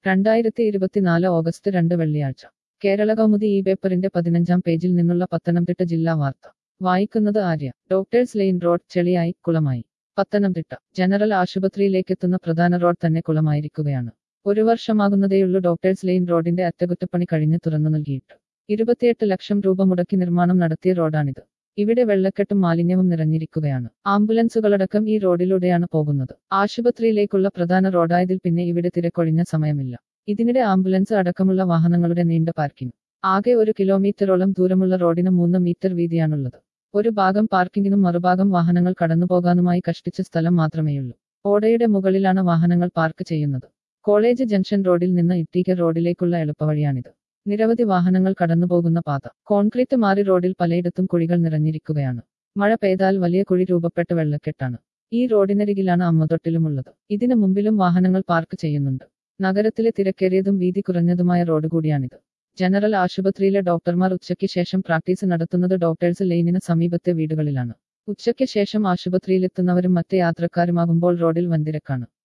രണ്ടായിരത്തി ഇരുപത്തിനാല് ഓഗസ്റ്റ് രണ്ട് വെള്ളിയാഴ്ച കേരള കൗമുദി ഈ പേപ്പറിന്റെ പതിനഞ്ചാം പേജിൽ നിന്നുള്ള പത്തനംതിട്ട ജില്ലാ വാർത്ത വായിക്കുന്നത് ആര്യ ഡോക്ടേഴ്സ് ലെയിൻ റോഡ് ചെളിയായി കുളമായി പത്തനംതിട്ട ജനറൽ ആശുപത്രിയിലേക്കെത്തുന്ന പ്രധാന റോഡ് തന്നെ കുളമായിരിക്കുകയാണ് ഒരു വർഷമാകുന്നതേയുള്ളൂ ഡോക്ടേഴ്സ് ലെയിൻ റോഡിന്റെ അറ്റകുറ്റപ്പണി കഴിഞ്ഞ് തുറന്നു നൽകിയിട്ട് ഇരുപത്തിയെട്ട് ലക്ഷം രൂപ മുടക്കി നിർമ്മാണം നടത്തിയ റോഡാണിത് ഇവിടെ വെള്ളക്കെട്ടും മാലിന്യവും നിറഞ്ഞിരിക്കുകയാണ് ആംബുലൻസുകളടക്കം ഈ റോഡിലൂടെയാണ് പോകുന്നത് ആശുപത്രിയിലേക്കുള്ള പ്രധാന റോഡായതിൽ പിന്നെ ഇവിടെ തിരക്കൊഴിഞ്ഞ സമയമില്ല ഇതിനിടെ ആംബുലൻസ് അടക്കമുള്ള വാഹനങ്ങളുടെ നീണ്ട പാർക്കിംഗ് ആകെ ഒരു കിലോമീറ്ററോളം ദൂരമുള്ള റോഡിന് മൂന്ന് മീറ്റർ വീതിയാണുള്ളത് ഒരു ഭാഗം പാർക്കിങ്ങിനും മറുഭാഗം വാഹനങ്ങൾ കടന്നുപോകാനുമായി കഷ്ടിച്ച സ്ഥലം മാത്രമേയുള്ളൂ ഓടയുടെ മുകളിലാണ് വാഹനങ്ങൾ പാർക്ക് ചെയ്യുന്നത് കോളേജ് ജംഗ്ഷൻ റോഡിൽ നിന്ന് ഇട്ടീക റോഡിലേക്കുള്ള എളുപ്പവഴിയാണിത് നിരവധി വാഹനങ്ങൾ കടന്നുപോകുന്ന പാത കോൺക്രീറ്റ് മാറി റോഡിൽ പലയിടത്തും കുഴികൾ നിറഞ്ഞിരിക്കുകയാണ് മഴ പെയ്താൽ വലിയ കുഴി രൂപപ്പെട്ട വെള്ളക്കെട്ടാണ് ഈ റോഡിനരികിലാണ് അമ്മതൊട്ടിലുമുള്ളത് ഇതിനു മുമ്പിലും വാഹനങ്ങൾ പാർക്ക് ചെയ്യുന്നുണ്ട് നഗരത്തിലെ തിരക്കേറിയതും വീതി കുറഞ്ഞതുമായ റോഡ് കൂടിയാണിത് ജനറൽ ആശുപത്രിയിലെ ഡോക്ടർമാർ ഉച്ചയ്ക്ക് ശേഷം പ്രാക്ടീസ് നടത്തുന്നത് ഡോക്ടേഴ്സ് ലൈനിന് സമീപത്തെ വീടുകളിലാണ് ഉച്ചയ്ക്ക് ശേഷം ആശുപത്രിയിലെത്തുന്നവരും മറ്റ് യാത്രക്കാരുമാകുമ്പോൾ റോഡിൽ വൻതിരക്കാണ്